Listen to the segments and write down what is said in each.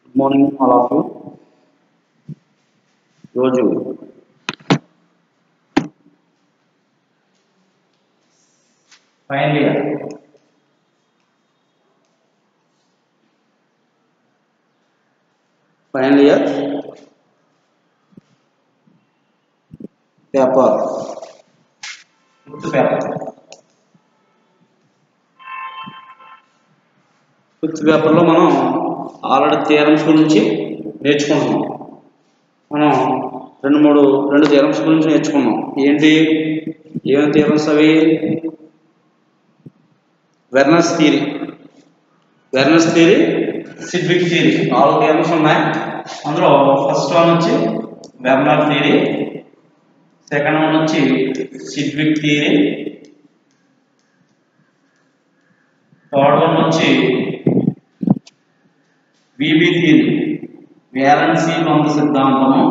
good morning all of you రోజు final year final year paper fifth paper fifth పేపర్లో మనం already theorems గురించి నేర్చుకుంటున్నాం మనం రెండు మూడు రెండు థియరమ్స్ గురించి నేర్చుకున్నాం ఏంటి ఏమేమి థియరమ్స్ అవి Werner's theory Werner's theory Sidgwick theory ఆరు థియరమ్స్ ఉన్నాయి అందులో ఫస్ట్ వన్ వచ్చి వెర్నర్ థియరీ సెకండ్ వన్ వచ్చి సిడ్విక్ థియరీ థర్డ్ వన్ వచ్చి విబి థియరీ వ్యాలెన్సీ బంధ సిద్ధాంతము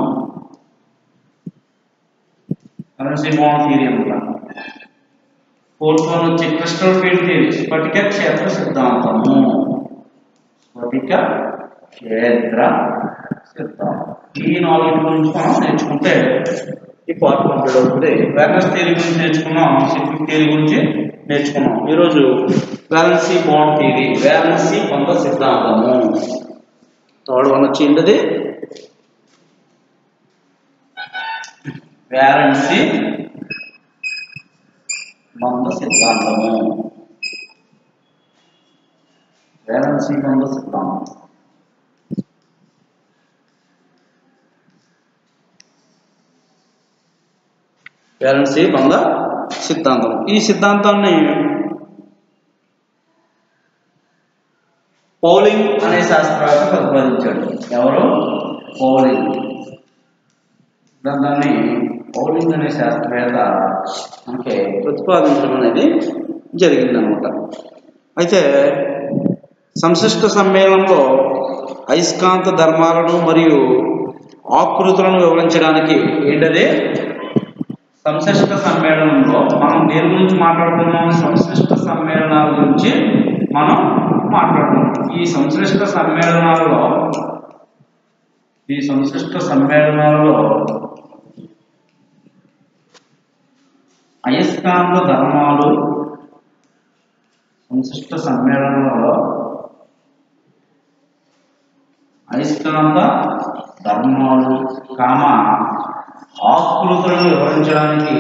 కరెన్సీ బాండ్ థియరీ అనమాట ఫోర్త్ వన్ వచ్చి క్రిస్టల్ ఫీల్డ్ థియరీ స్ఫటిక క్షేత్ర సిద్ధాంతము స్ఫటిక క్షేత్ర సిద్ధాంతం ఈ నాలుగు గురించి మనం నేర్చుకుంటే ఈ పార్ట్ కంప్లీట్ అవుతుంది వ్యాలెన్స్ థియరీ గురించి నేర్చుకున్నాం సిఫిక్ థియరీ గురించి నేర్చుకున్నాం ఈరోజు వ్యాలెన్సీ బాండ్ థియరీ వ్యాలెన్సీ బంధ సిద్ధాంతము థర్డ్ వన్ వచ్చి ఏంటది వ్యాలెన్సీ బంధ సిద్ధాంతము వ్యాలెన్సీ బంధ సిద్ధాంతం వ్యాలెన్సీ బంధ సిద్ధాంతం ఈ సిద్ధాంతాన్ని పౌలింగ్ అనే శాస్త్రవేత్త ప్రతిపాదించాడు ఎవరు పౌలింగ్ దాన్ని పౌలింగ్ అనే శాస్త్రవేత్త మనకి ప్రతిపాదించడం అనేది జరిగిందనమాట అయితే సంశిష్ట సమ్మేళనంలో అయస్కాంత ధర్మాలను మరియు ఆకృతులను వివరించడానికి ఏంటది సంశిష్ట సమ్మేళనంలో మనం దేని గురించి మాట్లాడుతున్నాం సంశ్లిష్ట సమ్మేళనాల గురించి మనం మాట్లాడుతున్నాం ఈ సంశ్లిష్ట సమ్మేళనాలలో ఈ సంశ్లిష్ట సమ్మేళనాలలో అయస్కాంత ధర్మాలు సంశిష్ట సమ్మేళనాలలో అయస్కాంత ధర్మాలు కామ ఆకృతులను వివరించడానికి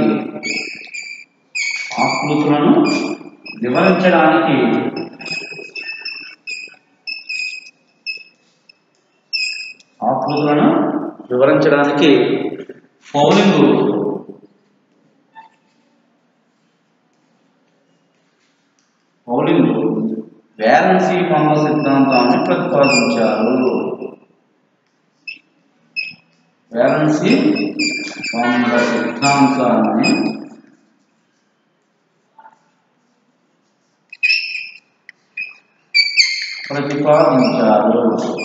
ఆకృతులను వివరించడానికి ఆకృతులను వివరించడానికి పౌలింగ్ పౌలింగ్ వ్యాలెన్సీ బంధ సిద్ధాంతాన్ని ప్రతిపాదించారు వ్యాలెన్సీ బంధ సిద్ధాంతాన్ని ప్రతిపాదించారు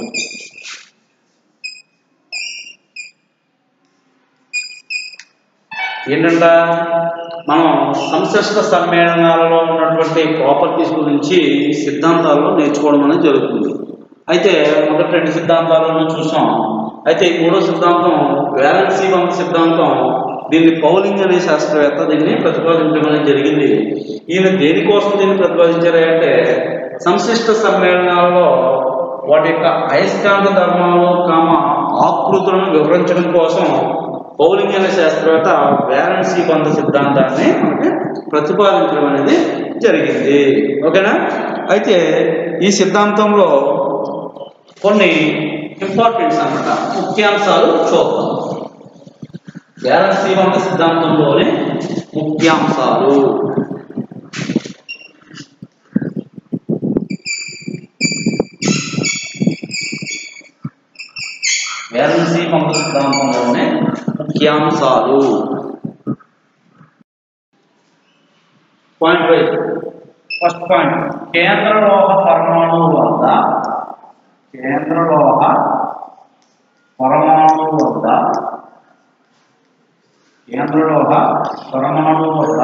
ఏంటంట మనం సంశ్లిష్ట సమ్మేళనాలలో ఉన్నటువంటి ప్రాపర్టీస్ గురించి సిద్ధాంతాల్లో నేర్చుకోవడం అనేది జరుగుతుంది అయితే మొదటి రెండు సిద్ధాంతాలను చూసాం అయితే ఈ మూడో సిద్ధాంతం వ్యాలెన్సీ బంధ సిద్ధాంతం దీన్ని పౌలింగ్ అనే శాస్త్రవేత్త దీన్ని ప్రతిపాదించడం అనేది జరిగింది ఈయన దేనికోసం దీన్ని ప్రతిపాదించారు అంటే సంశిష్ట సమ్మేళనాలలో వాటి యొక్క అయస్కాంత ధర్మాలు కామ ఆకృతులను వివరించడం కోసం పౌలింగ్ అనే శాస్త్రవేత్త వ్యాలెన్సీ బంధ సిద్ధాంతాన్ని మనకి ప్రతిపాదించడం అనేది జరిగింది ఓకేనా అయితే ఈ సిద్ధాంతంలో కొన్ని ఇంపార్టెంట్స్ అన్నమాట ముఖ్యాంశాలు చూద్దాం వ్యాలెన్సీ బంధ సిద్ధాంతంలోని ముఖ్యాంశాలు వ్యాలెన్సీ బంధ సిద్ధాంతంలోని ముఖ్యాంశాలు పాయింట్ వైజ్ ఫస్ట్ పాయింట్ కేంద్ర లోహ పరమాణువు వద్ద కేంద్ర లోహ పరమాణువు వద్ద కేంద్ర లోహ పరమాణువు వద్ద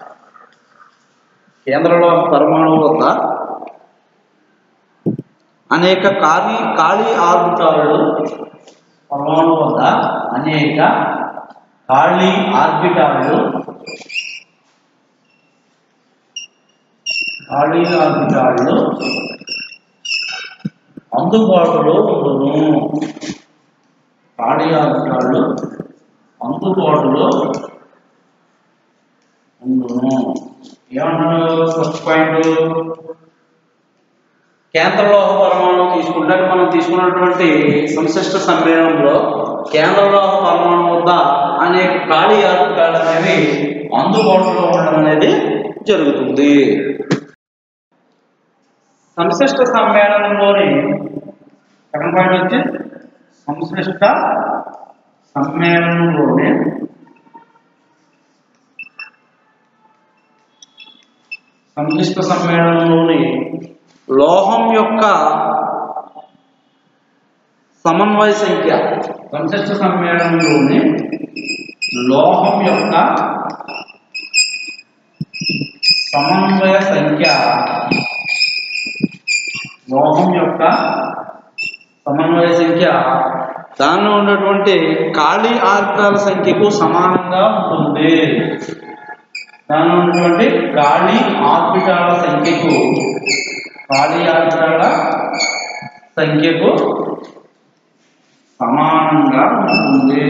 కేంద్ర లోహ పరమాణువు వద్ద అనేక ఖాళీ ఖాళీ ఆర్బిటాలు పరమాణు వద్ద అనేక ఖాళీ ఆర్బిటాలు ఖాళీ ఆర్బిటాలు అందుబాటులో ఉండును ఖాళీ ఆర్బిటాలు అందుబాటులో ఉండును ఏమన్నాడు ఫస్ట్ పాయింట్ కేంద్రలోహ పరమాణువు తీసుకుంటే మనం తీసుకున్నటువంటి సంశిష్ట సమ్మేళనంలో కేంద్రలోహ పరమాణు వద్ద అనేక ఖాళీ ఆర్బిటాలు అనేవి అందుబాటులో ఉండడం అనేది జరుగుతుంది సంశిష్ట సమ్మేళనంలోని సెకండ్ పాయింట్ వచ్చి సంశ్లిష్ట సమ్మేళనంలోని సంక్లిష్ట సమ్మేళనంలోని లోహం యొక్క సమన్వయ సంఖ్య సంక్లిష్ట సమ్మేళనంలోని లోహం యొక్క సమన్వయ సంఖ్య లోహం యొక్క సమన్వయ సంఖ్య దానిలో ఉన్నటువంటి ఖాళీ ఆర్కాల సంఖ్యకు సమానంగా ఉంటుంది దానిలో ఉన్నటువంటి ఖాళీ ఆర్బిటాల సంఖ్యకు ఖాళీ ఆర్బిటాల సంఖ్యకు సమానంగా ఉంటుంది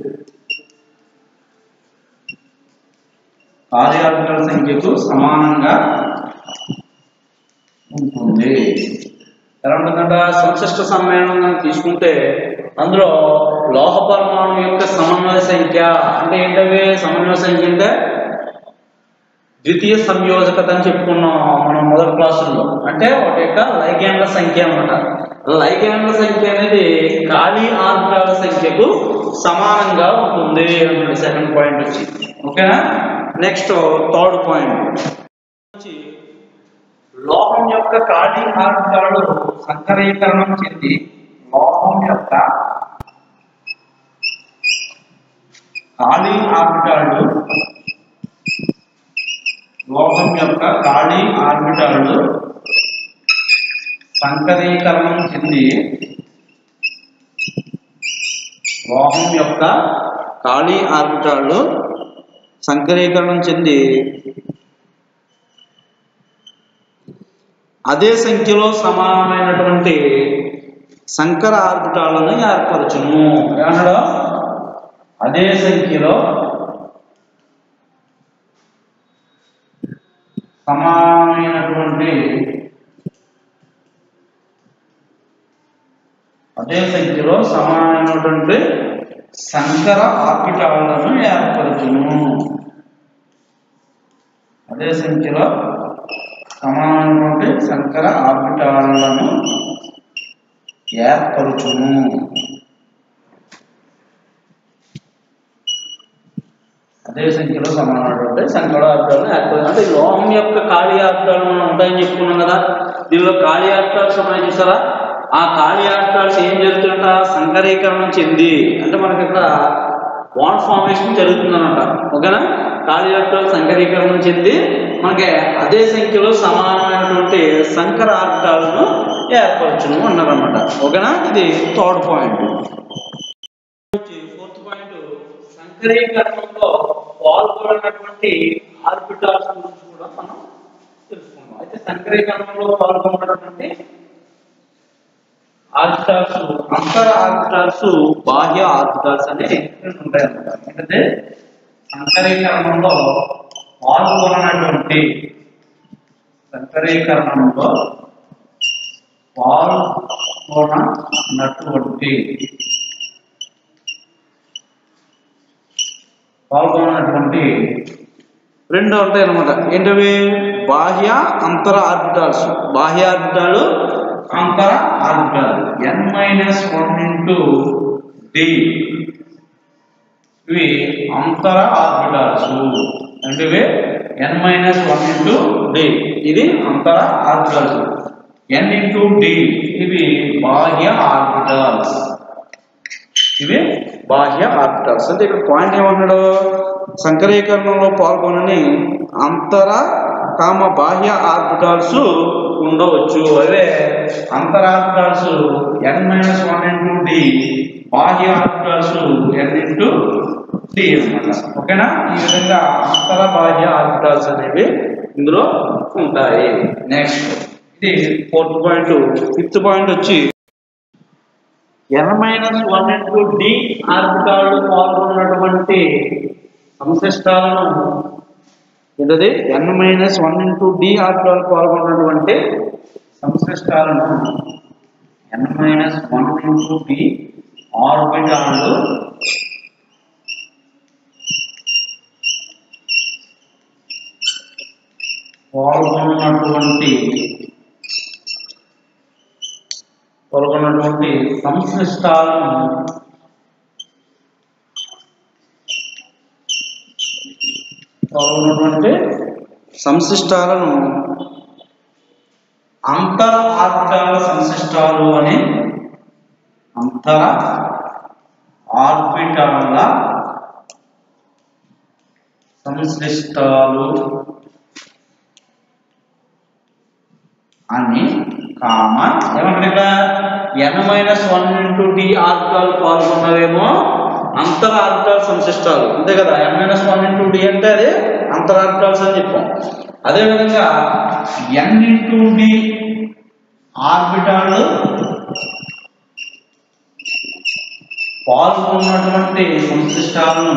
ఖాళీ ఆర్బిటాల సంఖ్యకు సమానంగా ఉంటుంది ఎలా ఉంటుందంట సంశిష్ట సమ్మేళనం కనుక తీసుకుంటే అందులో లోహ పరమాణు యొక్క సమన్వయ సంఖ్య అంటే ఏంటవి సమన్వయ సంఖ్య అంటే ద్వితీయ సంయోజకత అని చెప్పుకున్నాం మనం మొదటి క్లాసుల్లో అంటే వాటి యొక్క లైగ్యాండ్ల సంఖ్య అన్నమాట లైగ్యాండ్ల సంఖ్య అనేది ఖాళీ ఆర్బిటాల సంఖ్యకు సమానంగా ఉంటుంది అన్నమాట సెకండ్ పాయింట్ వచ్చి ఓకేనా నెక్స్ట్ థర్డ్ పాయింట్ వచ్చి లోహం యొక్క ఖాళీ ఆర్బిటాలు సంకరీకరణం చెంది లోహం యొక్క ఖాళీ ఆర్బిటాలు లోహం యొక్క ఖాళీ ఆర్బిటాలు సంకరీకరణం చెంది లోహం యొక్క ఖాళీ ఆర్బిటాలు సంకరీకరణం చెంది అదే సంఖ్యలో సమానమైనటువంటి సంకర ఆర్బిటాలను ఏర్పరచును ఏమన్నాడు అదే సంఖ్యలో సమానమైనటువంటి అదే సంఖ్యలో సమానమైనటువంటి సంకర ఆర్బిటాలను ఏర్పరచును అదే సంఖ్యలో సమానమైనటువంటి సంకర ఆర్బిటాలను ఏర్పరచును అదే సంఖ్యలో సమానమైనటువంటి సంకర ఆర్బిటాలను ఏర్పరచు అంటే ఈ లోహం యొక్క ఖాళీ ఆర్బిటాలు మనం ఉంటాయని చెప్పుకున్నాం కదా దీనిలో ఖాళీ ఆర్బిటాల్స్ ఉన్నాయి చూసారా ఆ ఖాళీ ఆర్బిటాల్స్ ఏం జరుగుతుంట సంకరీకరణం చెంది అంటే మనకి ఇక్కడ బాండ్ ఫార్మేషన్ జరుగుతుందన్నమాట ఓకేనా ఖాళీ ఆర్బిటాల్ సంకరీకరణం చెంది మనకి అదే సంఖ్యలో సమానమైనటువంటి సంకర ఆర్బిటాలను ఏర్పరచును అన్నారన్నమాట ఓకేనా ఇది థర్డ్ పాయింట్ ఫోర్త్ పాయింట్ సంకరీకరణంలో పాల్గొన్నటువంటి ఆర్బిటాల్స్ గురించి కూడా మనం తెలుసుకున్నాం అయితే సంకరీకరణంలో పాల్గొన్నటువంటి ఆర్బిటాల్స్ అంతర ఆర్బిటాల్స్ బాహ్య ఆర్బిటాల్స్ అనే రెండు ఉంటాయి అన్నమాట ఏంటంటే సంకరీకరణంలో పాల్గొనటువంటి సంకరీకరణంలో పాల్గొననటువంటి పాల్గొనటువంటి రెండు ఉంటాయి అన్నమాట ఏంటవి బాహ్య అంతర ఆర్బిటాల్స్ బాహ్య ఆర్బిటాలు అంతర orbital N minus one into D ఇవి అంతర ఆర్బిటాల్స్ అంటే ఇవి N minus one into D ఇది అంతర ఆర్బిటాల్స్ ఎన్ ఇంటూ డి ఇవి బాహ్య ఆర్బిటాల్స్ ఇవి బాహ్య ఆర్బిటాల్స్ అంటే ఇక్కడ పాయింట్ ఏమన్నాడు సంకరీకరణంలో పాల్గొనని అంతర కామ బాహ్య ఆర్బిటాల్స్ ఉండవచ్చు అదే అంతర orbitals N minus one into D బాహ్య ఆర్బిటాల్స్ ఎన్ ఇంటూ డి అనమాట ఓకేనా ఈ విధంగా అంతర బాహ్య ఆర్బిటాల్స్ అనేవి ఇందులో ఉంటాయి నెక్స్ట్ ఇది ఫోర్త్ పాయింట్ ఫిఫ్త్ పాయింట్ వచ్చి N minus one into D orbital పాల్గొన్నటువంటి సంశిష్టాలను ఏంటది N minus one into D orbital పాల్గొన్నటువంటి సంశిష్టాలను N minus one into D ఆర్బిటాలు పాల్గొన్నటువంటి పాల్గొన్నటువంటి సంశ్లిష్టాలను పాల్గొన్నటువంటి సంశిష్టాలను అంతర ఆర్బిటాల సంశిష్టాలు అని అంతర ఆర్బిటాల సంశ్లిష్టాలు అని కామ ఏమంటారు ఇక్కడ N minus one into D orbital పాల్గొన్నవేమో అంతర ఆర్బిటాల్ సంశిష్టాలు అంతే కదా N minus one into D అంటే అది అంతర ఆర్బిటాల్స్ అని చెప్పాం అదేవిధంగా ఎన్ ఇంటూ డి ఆర్బిటాల్ పాల్గొన్నటువంటి సంశిష్టాలను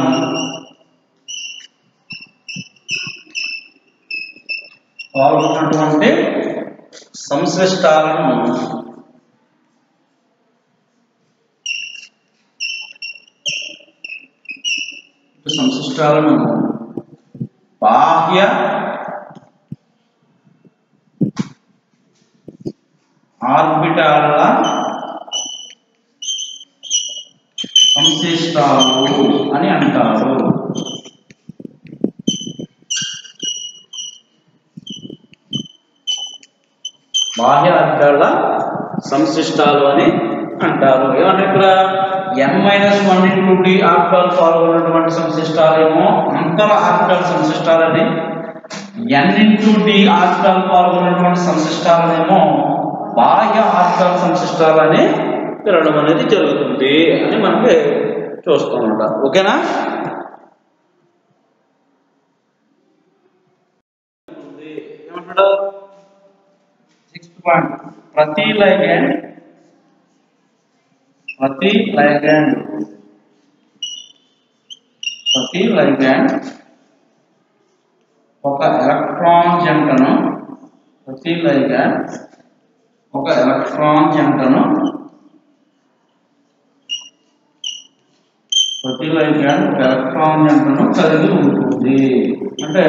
పాల్గొన్నటువంటి సంశ్లిష్టాలను సంశిష్టాలను బాహ్య ఆర్బిటాల సంశిష్టాలు అని అంటారు బాహ్య ఆర్బిటాల సంశిష్టాలు అని అంటారు ఏమంటే ఇక్కడ N minus one into D orbital పాల్గొన్నటువంటి సంశిష్టాలేమో అంతర ఆర్బిటాల్ సంశిష్టాలని ఎన్ ఇంటూ డి ఆర్బిటాల్ పాల్గొన్నటువంటి సంశిష్టాలనేమో బాహ్య ఆర్బిటాల్ సంశిష్టాలని పిలవడం అనేది జరుగుతుంది అని మనకి చూస్తామన్నమాట ఓకేనా ఏమంటాడు సిక్స్త్ పాయింట్ ప్రతి లైగెండ్ ప్రతి లైగెండ్ ప్రతి లైగెండ్ ఒక ఎలక్ట్రాన్ జంటను ప్రతి లైగెండ్ ఒక ఎలక్ట్రాన్ జంటను ప్రతి లైగెండ్ ఒక ఎలక్ట్రాన్ జంటను కలిగి ఉంటుంది అంటే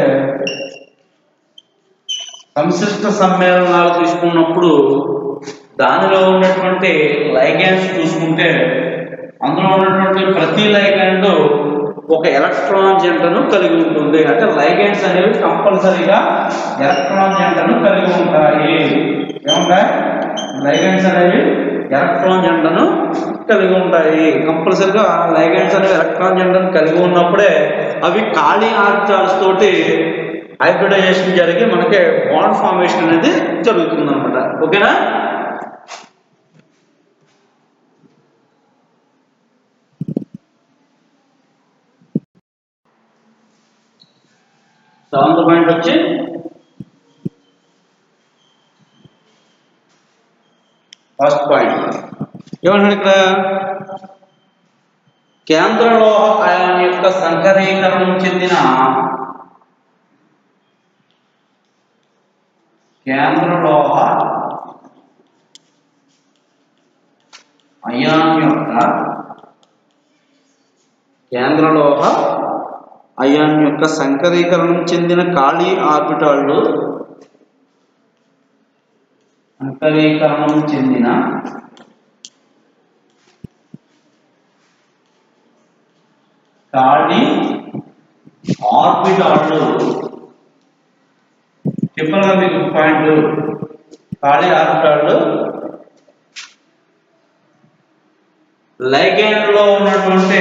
సంశిష్ట సమ్మేళనాలు తీసుకున్నప్పుడు దానిలో ఉన్నటువంటి లైగాండ్స్ చూసుకుంటే అందులో ఉన్నటువంటి ప్రతి లైగాండ్ ఒక ఎలక్ట్రాన్ జంటను కలిగి ఉంటుంది అంటే లైగాండ్స్ అనేవి కంపల్సరీగా ఎలక్ట్రాన్ జంటను కలిగి ఉంటాయి ఏముంటాయి లైగాండ్స్ అనేవి ఎలక్ట్రాన్ జంటను కలిగి ఉంటాయి కంపల్సరీగా లైగాండ్స్ అనేవి ఎలక్ట్రాన్ జంటను కలిగి ఉన్నప్పుడే అవి ఖాళీ ఆర్చాల్స్ తోటి హైబ్రిడైజేషన్ జరిగి మనకి బాండ్ ఫార్మేషన్ అనేది జరుగుతుంది అనమాట ఓకేనా సెవెంత్ పాయింట్ వచ్చి ఫస్ట్ పాయింట్ ఏమంటాడు ఇక్కడ కేంద్రలో ఆయన యొక్క సంకరీకరణం చెందిన కేంద్రలోహ అయాన్ యొక్క కేంద్రలోహ అయాన్ యొక్క సంకరీకరణం చెందిన ఖాళీ ఆర్బిటాళ్ళు సంకరీకరణం చెందిన ఖాళీ ఆర్బిటాళ్ళు చెప్పాను కదా మీకు పాయింట్ ఖాళీ ఆర్బిటాళ్ళు లైగెండ్ లో ఉన్నటువంటి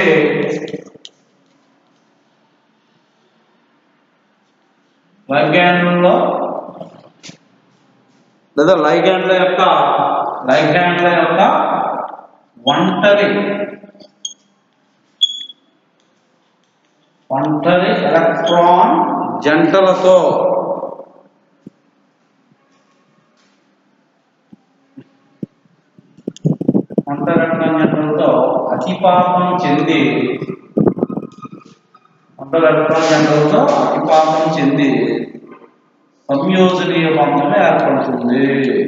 లైగెండ్ లో లేదా లైగాండ్ల యొక్క లైగాండ్ల యొక్క ఒంటరి ఒంటరి ఎలక్ట్రాన్ జంటలతో ఒంటరి ఎలక్ట్రాన్ జంటలతో అతిపాతం చెంది ఒంటరి ఎలక్ట్రాన్ జంటలతో అతిపాతం చెంది సంయోజనీయ బంధం ఏర్పడుతుంది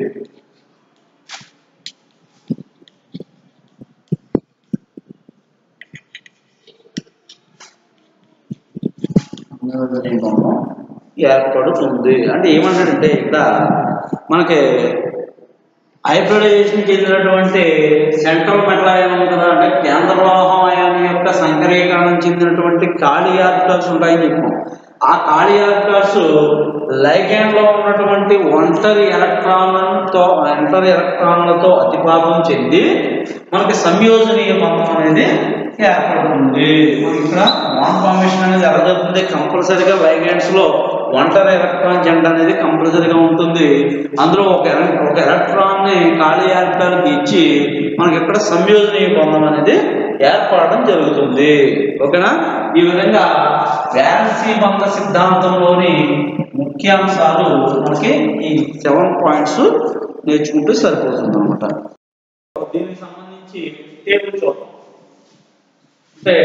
సంయోజనీయ బంధం ఏర్పడుతుంది అంటే ఏమంటాడంటే ఇక్కడ మనకి హైబ్రిడైజేషన్ చెందినటువంటి సెంట్రల్ మెటల్ అయాన్ ఉంది కదా అంటే కేంద్ర లోహం అయాన్ యొక్క సంకరీకరణం చెందినటువంటి ఖాళీ ఆర్టికల్స్ ఉంటాయని చెప్పాం ఆ ఖాళీ ఆర్టికల్స్ లైకాండ్ లో ఉన్నటువంటి ఒంటరి ఎలక్ట్రాన్లతో ఒంటరి ఎలక్ట్రాన్లతో అతిపాతం చెంది మనకి సంయోజనీయ బంధం అనేది ఏర్పడుతుంది మనకి ఇక్కడ నాన్ ఫార్మేషన్ అనేది ఎలా జరుగుతుంది కంపల్సరీగా లైగాండ్స్ లో ఒంటరి ఎలక్ట్రాన్ జంట అనేది కంపల్సరీగా ఉంటుంది అందులో ఒక ఎల- ఒక ఎలక్ట్రాన్ ని ఖాళీ ఆర్టికల్కి ఇచ్చి మనకి ఇక్కడ సంయోజనీయ బంధం అనేది ఏర్పడడం జరుగుతుంది ఓకేనా ఈ విధంగా వ్యాలసీ బంధ సిద్ధాంతంలోని ముఖ్యాంశాలు మనకి ఈ సెవెన్ పాయింట్స్ నేర్చుకుంటూ సరిపోతుంది అనమాట దీనికి సంబంధించి టేబుల్ చూద్దాం అంటే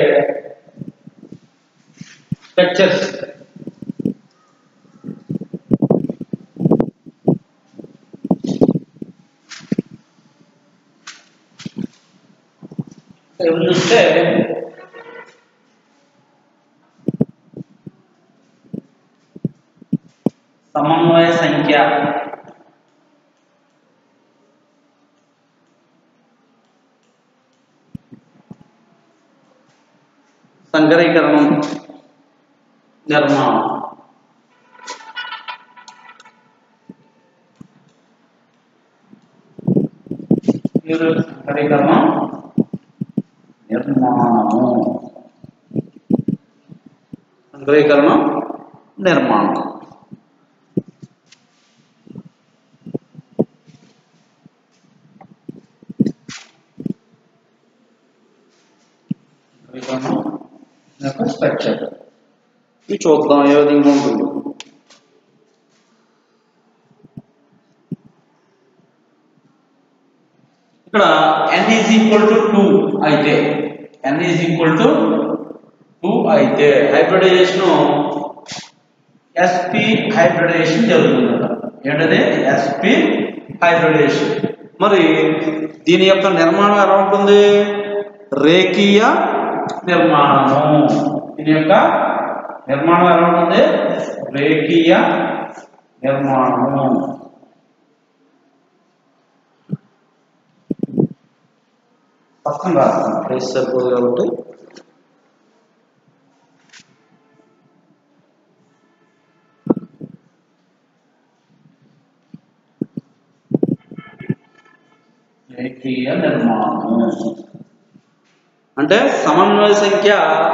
స్ట్రక్చర్స్ టేబుల్ చూస్తే సమన్వయ సంఖ్య సంకరీకరణం నిర్మాణం మీరు సంకరీకరణం నిర్మాణము సంకరీకరణం నిర్మాణం సంకరీకరణం యొక్క స్ట్రక్చర్ ఇది చూద్దాం ఏ విధంగా ఉంటుంది ఇక్కడ n is equal to two అయితే n is equal to two అయితే హైబ్రిడైజేషన్ sp హైబ్రిడైజేషన్ జరుగుతుంది ఏంటది sp హైబ్రిడైజేషన్ మరి దీని యొక్క నిర్మాణం ఎలా ఉంటుంది రేఖీయ నిర్మాణము దీని యొక్క నిర్మాణం ఎలా ఉంటుంది రేఖీయ నిర్మాణము పక్కన రాస్తాను ప్లేస్ సరిపోదు కాబట్టి రేఖీయ నిర్మాణము అంటే సమన్వయ సంఖ్య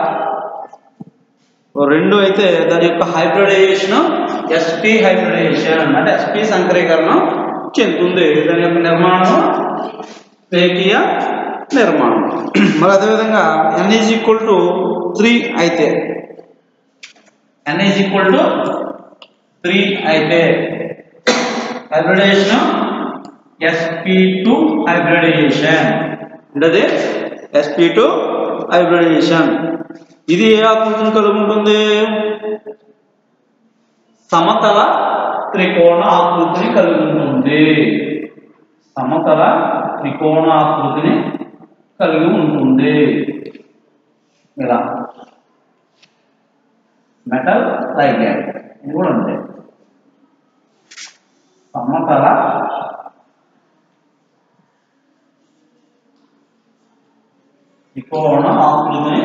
రెండు అయితే దాని యొక్క హైబ్రిడైజేషన్ ఎస్పి హైబ్రిడైజేషన్ అంటే ఎస్పి సంకరీకరణం చెందుతుంది దాని యొక్క నిర్మాణం రేఖీయ నిర్మాణం మరి అదేవిధంగా N is equal to three అయితే N is equal to three అయితే హైబ్రిడైజేషన్ ఎస్పి టు హైబ్రిడైజేషన్ అంటే ఎస్పి టు హైబ్రిడైజేషన్ ఇది ఏ ఆకృతిని కలిగి ఉంటుంది సమతల త్రికోణ ఆకృతిని కలిగి ఉంటుంది సమతల త్రికోణ ఆకృతిని కలిగి ఉంటుంది ఇలా మెటల్ లైగ్యాండ్ ఇది కూడా ఉంది సమతల త్రికోణ ఆకృతిని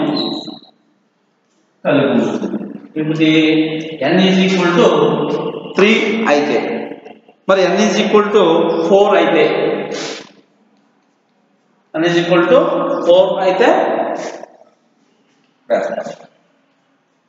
కలిగి ఉంటుంది ఇప్పుడు N is equal to three అయితే మరి N is equal to four అయితే N is equal to four అయితే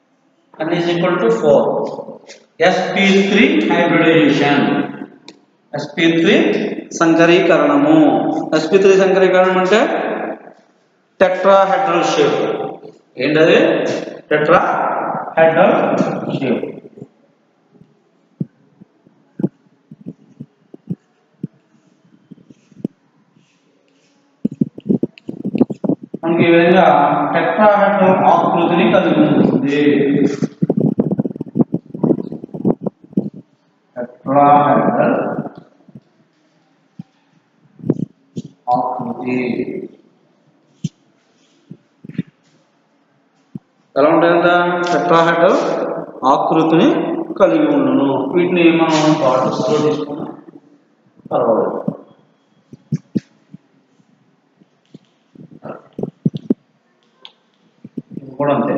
N is equal to four SP three hybridisation SP three సంకరీకరణము ఎస్పీ త్రీ సంకరీకరణం అంటే టెట్రాహెడ్రల్ షేప్ ఏంటది టెట్రా హెడ్రల్ షేప్ మనకి ఈ విధంగా టెట్రాహెడ్రల్ ఆకృతిని కలిగి ఉంటుంది టెట్రాహెడ్రల్ ఆకృతి ఎలా ఉంటాయంట టెట్రాహెడ్రల్ ఆకృతిని కలిగి ఉండును వీటిని మనం బాటిల్స్లో తీసుకున్నాం పర్వాలేదు ఇది కూడా అంతే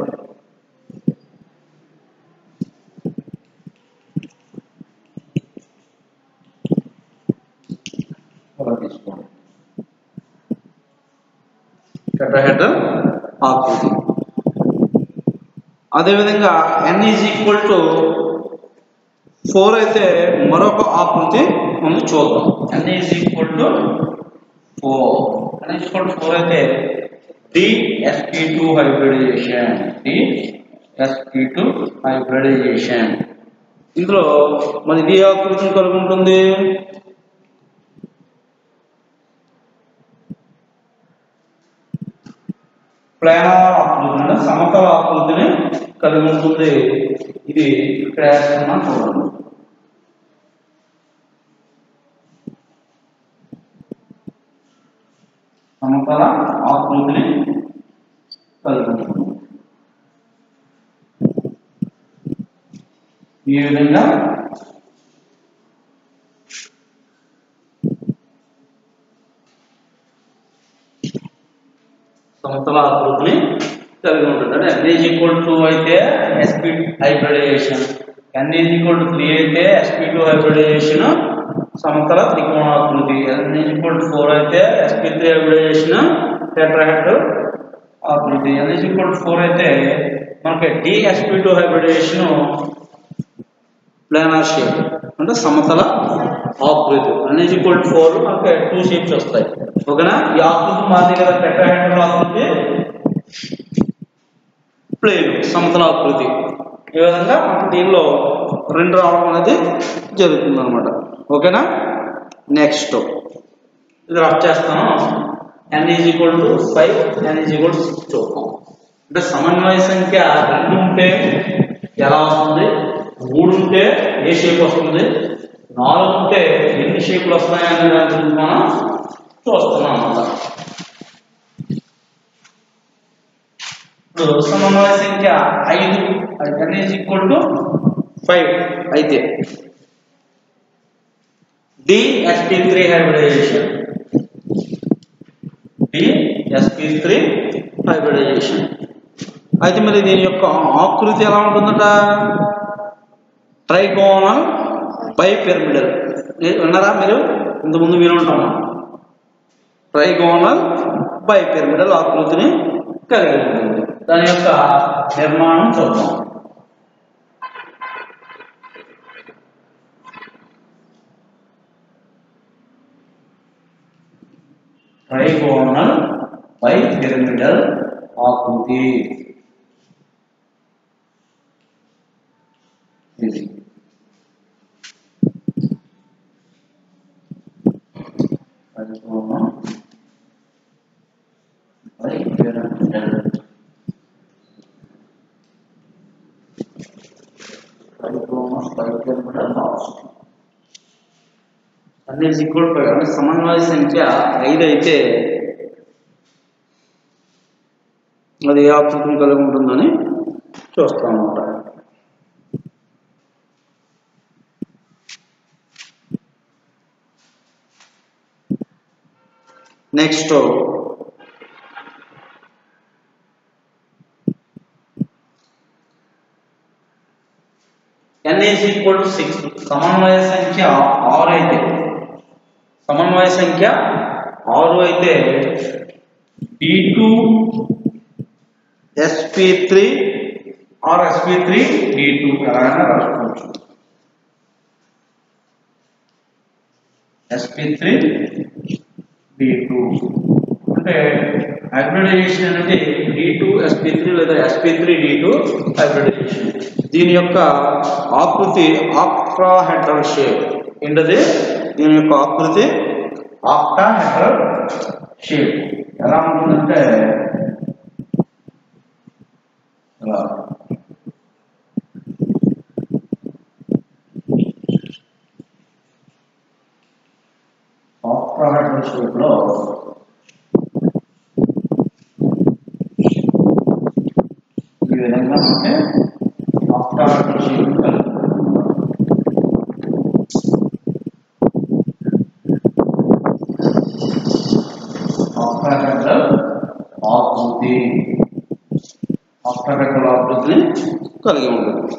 అలా తీసుకోండి టెట్రాహెడ్రల్ ఆకృతి అదేవిధంగా N is equal to four అయితే మరొక ఆకృతి మనం చూద్దాం N is equal to four N is equal to four అయితే DSP two hybridisation DSP two hybridisation ఇందులో మరి ఇది ఏ ఆకృతిని కలిగి ఉంటుంది ప్లానార్ ఆకృతి అంటే సమతల ఆకృతిని కలిగి ఉంటుంది ఇది ఇక్కడ వేస్తున్నాం చూడండి సమతల ఆకృతిని కలిగి ఉంటుంది ఈ విధంగా సమతల ఆకృతిని కలిగి ఉంటుంది అంటే ఎన్ ఈజ్ ఈక్వల్ టు అయితే SP hybridisation N is equal to three అయితే ఎస్పీ టూ హైబ్రిడైజేషన్ సమతల త్రికోణాకృతి N is equal to four అయితే ఎస్పీ త్రీ హైబ్రిడైజేషన్ టెట్రాహెడ్ ఆకృతి N is equal to four అయితే మనకి DSP two hybridisation planar shape అంటే సమతల ఆకృతి N is equal to four మనకి టూ షేప్స్ వస్తాయి ఓకేనా ఈ ఆకృతి మాది కదా టెట్రాహెడ్ ఆకృతి ప్లేన్ సమతల ఆకృతి ఈ విధంగా మనకు దీనిలో రెండు రావడం అనేది జరుగుతుంది అనమాట ఓకేనా నెక్స్ట్ ఇది రఫ్ చేస్తాను N is equal to five N is equal to six చూద్దాం అంటే సమన్వయ సంఖ్య రెండు ఉంటే ఎలా వస్తుంది మూడు ఉంటే ఏ షేప్ వస్తుంది నాలుగు ఉంటే ఎన్ని షేపులు వస్తాయి అనే దాని గురించి మనం చూస్తున్నాం అన్నమాట ఇప్పుడు సమన్వయ సంఖ్య ఐదు N is equal to five అయితే DSP three hybridisation DSP three hybridisation అయితే మరి దీని యొక్క ఆకృతి ఎలా ఉంటుందట ట్రైగోనల్ బైపిరమిడల్ విన్నారా మీరు ఇంతకుముందు విని ఉంటాము ట్రైగోనల్ బైపిరమిడల్ ఆకృతిని కలిగి ఉంటుంది దాని యొక్క నిర్మాణం చూద్దాం ట్రైగోనల్ బై పిరమిడల్ ఆకృతి ఇది trigonal bipyramidal trigonal bipyramidal ఆకృతి అన్ని ఈక్వల్ ఫైవ్ అంటే సమన్వయ సంఖ్య ఐదు అయితే అది ఏ ఆకృతిని కలిగి ఉంటుందని చూస్తాం అన్నమాట next N is equal to six సమన్వయ సంఖ్య ఆరు అయితే సమన్వయ సంఖ్య ఆరు అయితే D two SP three or SP three D two ఎలాగైనా రాసుకోవచ్చు ఎస్పీ త్రీ డి టూ అంటే హైబ్రిడైజేషన్ అనేది డి టూ ఎస్పీ త్రీ లేదా SP three D two hybridisation దీని యొక్క ఆకృతి ఆక్ట్రాహెడ్రల్ షేప్ ఏంటది దీని యొక్క ఆకృతి ఆక్టాహెడ్రల్ షేప్ ఎలా ఉంటుందంటే ఇలా ఆక్టాహెడ్రల్ షేప్ లో ఈ విధంగా ఉంటే ఆక్టాహెడ్రల్ షేప్ కలిగి ఆక్టాహెడ్రల్ ఆకృతి ఆక్టాహెడ్రల్ ఆకృతిని కలిగి ఉంటుంది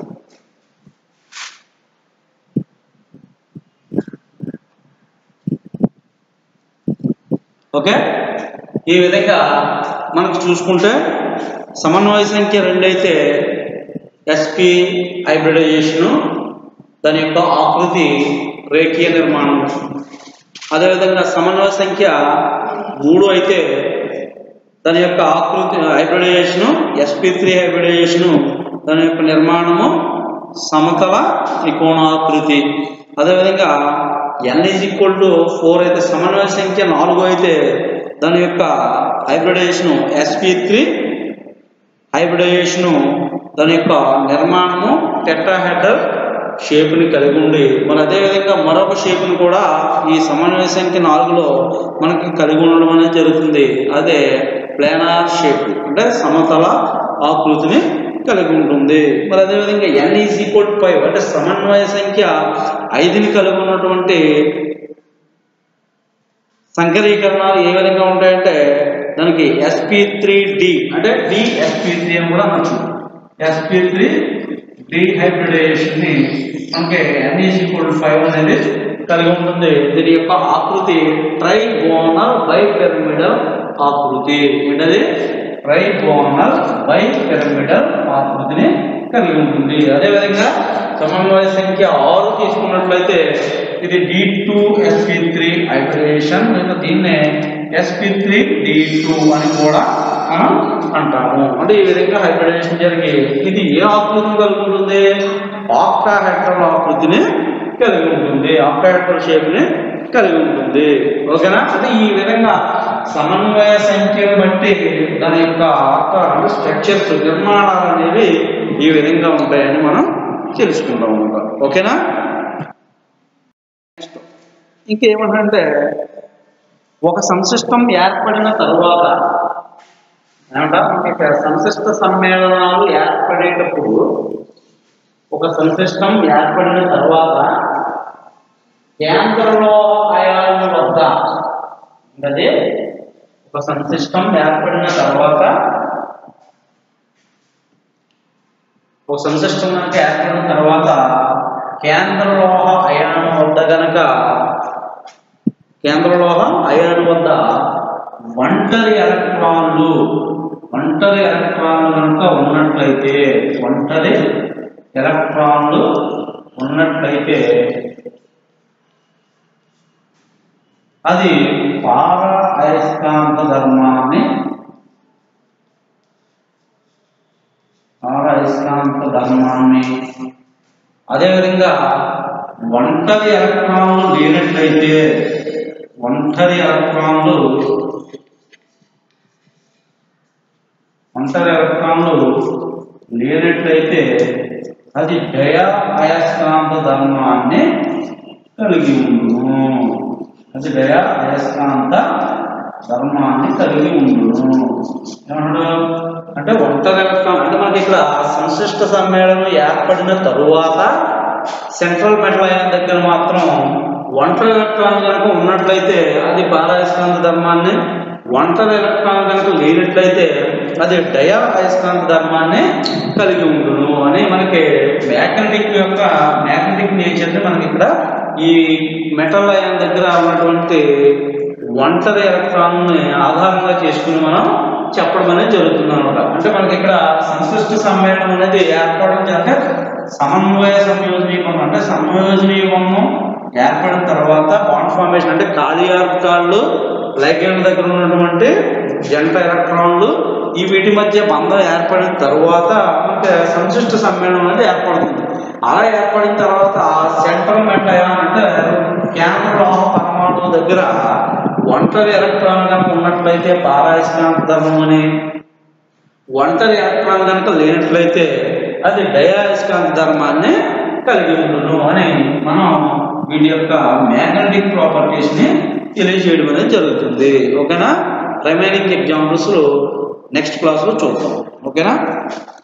ఓకే ఈ విధంగా మనకు చూసుకుంటే సమన్వయ సంఖ్య రెండు అయితే ఎస్పి హైబ్రిడైజేషను దాని యొక్క ఆకృతి రేఖీయ నిర్మాణం అదేవిధంగా సమన్వయ సంఖ్య మూడు అయితే దాని యొక్క ఆకృతి హైబ్రిడైజేషను ఎస్పి త్రీ హైబ్రిడైజేషను దాని యొక్క నిర్మాణము సమతల త్రికోణాకృతి అదేవిధంగా N is equal to four అయితే సమన్వయ సంఖ్య నాలుగు అయితే దాని యొక్క హైబ్రిడైజేషను ఎస్పి త్రీ హైబ్రిడైజేషను దాని యొక్క నిర్మాణము టెట్రాహెడర్ షేప్ని కలిగి ఉండి మరి అదేవిధంగా మరొక షేప్ని కూడా ఈ సమన్వయ సంఖ్య నాలుగులో మనకి కలిగి ఉండడం అనేది జరుగుతుంది అదే ప్లానార్ షేప్ అంటే సమతల ఆకృతిని కలిగి ఉంటుంది మరి అదేవిధంగా N is equal to five అంటే సమన్వయ సంఖ్య ఐదుని కలిగి ఉన్నటువంటి సంకరీకరణాలు ఏ విధంగా ఉంటాయంటే దానికి ఎస్పీ త్రీ డి అంటే డి ఎస్పీ త్రీ అని కూడా అనొచ్చు ఎస్పీ త్రీ డి హైబ్రిడైజేషన్ ని మనకి N is equal to five అనేది కలిగి ఉంటుంది దీని యొక్క ఆకృతి ట్రైగోనల్ బై పిరమిడల్ ఆకృతి ఏంటది ట్రైగోనల్ బై పిరమిడల్ ఆకృతిని కలిగి ఉంటుంది అదేవిధంగా సమన్వయ సంఖ్య ఆరు తీసుకున్నట్లయితే ఇది D two SP three hybridisation లేదా దీన్నే ఎస్పీ త్రీ డి టూ అని కూడా మనం అంటాము అంటే ఈ విధంగా హైబ్రిడేషన్ జరిగి ఇది ఏ ఆకృతిని కలిగి ఉంటుంది ఆక్టాహెడ్రల్ ఆకృతిని కలిగి ఉంటుంది ఆక్టాహెడ్రల్ షేప్ ని కలిగి ఉంటుంది ఓకేనా అంటే ఈ విధంగా సమన్వయ సంఖ్యను బట్టి దాని యొక్క ఆకారాలు స్ట్రక్చర్స్ నిర్మాణాలు అనేవి ఈ విధంగా ఉంటాయని మనం తెలుసుకుంటాం అన్నమాట ఓకేనా ఇంకేమంటే ఒక సంశిష్టం ఏర్పడిన తరువాత ఏమంట మనకి సంశిష్ట సమ్మేళనాలు ఏర్పడేటప్పుడు ఒక సంశిష్టం ఏర్పడిన తర్వాత కేంద్రంలో అయాల వద్ద అంటే ఒక సంశిష్టం ఏర్పడిన తర్వాత ఒక సంశిష్టం కనుక ఏర్పడిన తర్వాత కేంద్రలోహ అయానం వద్ద గనక కేంద్రలోహ అయానం వద్ద ఒంటరి ఎలక్ట్రాన్లు ఒంటరి ఎలక్ట్రాన్లు కనుక ఉన్నట్లయితే ఒంటరి ఎలక్ట్రాన్లు ఉన్నట్లయితే అది పార అయస్కాంత ధర్మాన్ని పార అయస్కాంత ధర్మాన్ని అదేవిధంగా ఒంటరి ఎలక్ట్రాన్లు లేనట్లయితే ఒంటరి ఎలక్ట్రాన్లు ఒంటరి ఎలక్ట్రాన్లు లేనట్లయితే అది డయ అయస్కాంత ధర్మాన్ని కలిగి ఉండును అది డయ అయస్కాంత ధర్మాన్ని కలిగి ఉండును ఏమన్నాడు అంటే ఒంటరి ఎలక్ట్రాన్ అంటే మనకి ఇక్కడ సంశిష్ట సమ్మేళనం ఏర్పడిన తరువాత సెంట్రల్ మెటల్ అయిన దగ్గర మాత్రం ఒంటరి ఎలక్ట్రాన్ కనుక ఉన్నట్లయితే అది పారాయస్కాంత ధర్మాన్ని ఒంటరి ఎలక్ట్రాన్ కనుక లేనట్లయితే అది డయా అయస్కాంత ధర్మాన్ని కలిగి ఉండును అని మనకి మ్యాగ్నెటిక్ యొక్క మ్యాగ్నెటిక్ నేచర్ని మనకి ఇక్కడ ఈ మెటల్ అయాన్ దగ్గర ఉన్నటువంటి ఒంటరి ఎలక్ట్రాన్ని ఆధారంగా చేసుకుని మనం చెప్పడం అనేది జరుగుతుంది అనమాట అంటే మనకి ఇక్కడ సంశ్లిష్ట సమ్మేళనం అనేది ఏర్పడడం జరిగే సమన్వయ సంయోజనీకరణం అంటే సంయోజనీయము ఏర్పడిన తర్వాత బాండ్ ఫార్మేషన్ అంటే ఖాళీ ఆర్బిటాళ్ళు లైగెండ్ దగ్గర ఉన్నటువంటి జంట ఎలక్ట్రాన్లు ఈ వీటి మధ్య బంధం ఏర్పడిన తర్వాత మనకి సంశిష్ట సమ్మేళనం అనేది ఏర్పడుతుంది అలా ఏర్పడిన తర్వాత ఆ సెంట్రల్ మెటయాన్ అంటే కేంద్ర లోహ పరమాణువు దగ్గర ఒంటరి ఎలక్ట్రాన్ కనుక ఉన్నట్లయితే పారాయస్కాంత ధర్మం అని ఒంటరి ఎలక్ట్రాన్ కనుక లేనట్లయితే అది డయాస్కాంత ధర్మాన్ని కలిగి ఉండును అని మనం వీటి యొక్క మ్యాగ్నెటిక్ ప్రాపర్టీస్ ని తెలియజేయడం అనేది జరుగుతుంది ఓకేనా రిమైనింగ్ ఎగ్జాంపుల్స్ నెక్స్ట్ క్లాస్లో చూద్దాం ఓకేనా